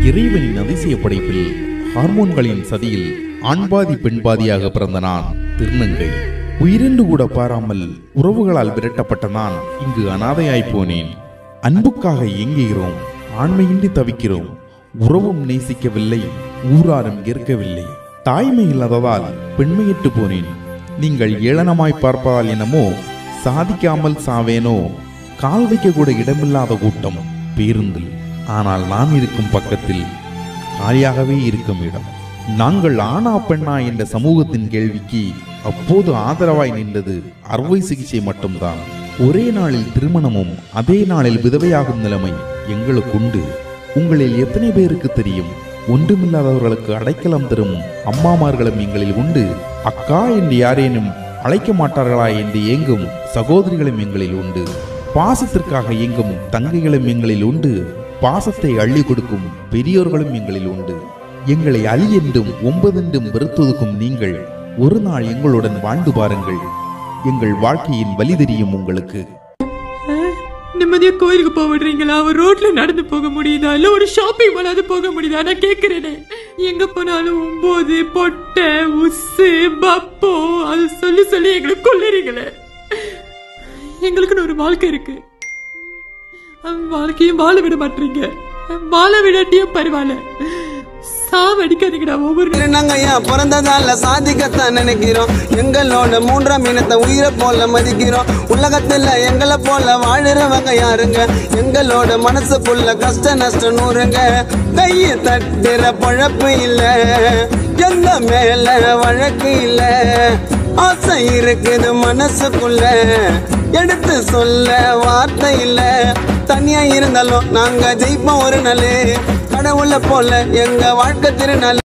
இறைவனின் அதிசய படைப்பில் ஹார்மோன்களின் சதியில் ஆண்பாதி பெண்பாதியாக பிறந்த நான் திருநங்கை உயிரென்று கூட பாராமல் உறவுகளால் விரட்டப்பட்ட நான் இங்கு அனாதையாய் போனேன் அன்புக்காக ஏங்குகிறோம் ஆண்மையின்றி தவிக்கிறோம் உறவும் நேசிக்கவில்லை ஊராரும் ஏற்கவில்லை தாய்மை இல்லாததால் பெண்மையிட்டு போனேன் நீங்கள் ஏளனமாய் பார்ப்பதால் என்னமோ சாதிக்காமல் சாவேனோ கால் வைக்க கூட இடமில்லாத கூட்டம் பேருந்தில் ஆனால் நான் இருக்கும் பக்கத்தில் காலியாகவே இருக்கும் இடம் நாங்கள் ஆனா பெண்ணா என்ற சமூகத்தின் கேள்விக்கு அப்போது ஆதரவாய் நின்றது அறுவை சிகிச்சை மட்டும்தான் ஒரே நாளில் திருமணமும் அதே நாளில் விதவையாகும் நிலைமை எங்களுக்குண்டு உங்களில் எத்தனை பேருக்கு தெரியும் ஒன்றுமில்லாதவர்களுக்கு அடைக்கலம் தரும் அம்மாமார்களும் எங்களில் உண்டு அக்கா என்று யாரேனும் அழைக்க மாட்டார்களா என்று ஏங்கும் சகோதரிகளும் எங்களில் உண்டு பாசத்திற்காக இயங்கும் தங்கைகளும் எங்களில் உண்டு பாசத்தை அள்ளி கொடுக்கும் பெரியோர்களும் எங்களில் உண்டு எங்களை அலி என்றும் ஒன்பதென்றும் வெறுத்தொதுக்கும் நீங்கள் ஒரு நாள் எங்களுடன் வாழ்ந்து பாருங்கள் எங்கள் வாழ்க்கையின் வழி தெரியும் உங்களுக்கு நிம்மதியா கோயிலுக்கு போக விடுறீங்களா அவர் ரோட்ல நடந்து போக முடியுதா இல்ல ஒரு ஷாப்பிங் மாலாவது போக முடியுதா நான் கேக்குறேனே எங்க போனாலும் ஒம்போது பொட்டை உசு பப்போ அது சொல்லி சொல்லி எங்களை கொல்லுறீங்களே எங்களுக்குன்னு ஒரு வாழ்க்கை இருக்கு அந்த வாழ்க்கையும் வாழ விட மாட்டீங்க வாழ விடாட்டியும் பரவாயில்ல சாவடிக்காதீங்கடா ஒவ்வொரு திருநங்கையா பிறந்ததால சாதிக்கத்தான் நினைக்கிறோம் எங்களோட மூன்றாம் இனத்தை உயிரை போல மதிக்கிறோம் உலகத்துல எங்களை போல வாழுறவங்க யாருங்க எங்களோட மனசுக்குள்ள கஷ்ட நஷ்டம் நூறுங்க கையை தட்டுற பழப்பு இல்ல எந்த மேல வழக்கு இல்ல ஆசை இருக்குது மனசுக்குள்ள எடுத்து சொல்ல வார்த்தை இல்ல தனியா இருந்தாலும் நாங்க ஜெயிப்போம் ஒரு நாள் கடவுளை போல எங்க வாழ்க்கை திருநாள்